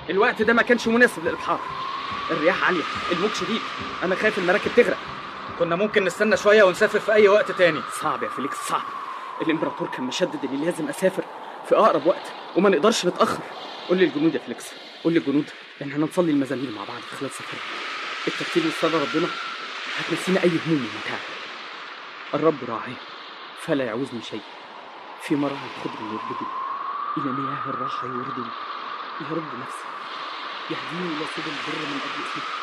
الوقت ده ما كانش مناسب للابحار الرياح عاليه الموج شديد انا خايف المراكب تغرق كنا ممكن نستنى شويه ونسافر في اي وقت تاني صعب يا فيليكس صعب الامبراطور كان مشدد اني لازم اسافر في اقرب وقت وما نقدرش نتاخر قول لي الجنود يا فيليكس قول لي الجنود ان احنا نصلي المزامير مع بعض خلال سفرنا الترتيب والصلاه ربنا هتنسينا اي هموم ومتاعب الرب راعي فلا يعوزني شيء في مراعي الخضر يربدني الى مياه الراحه يوردني يرد نفسي يهديني الى سبل البر من اجل اسمه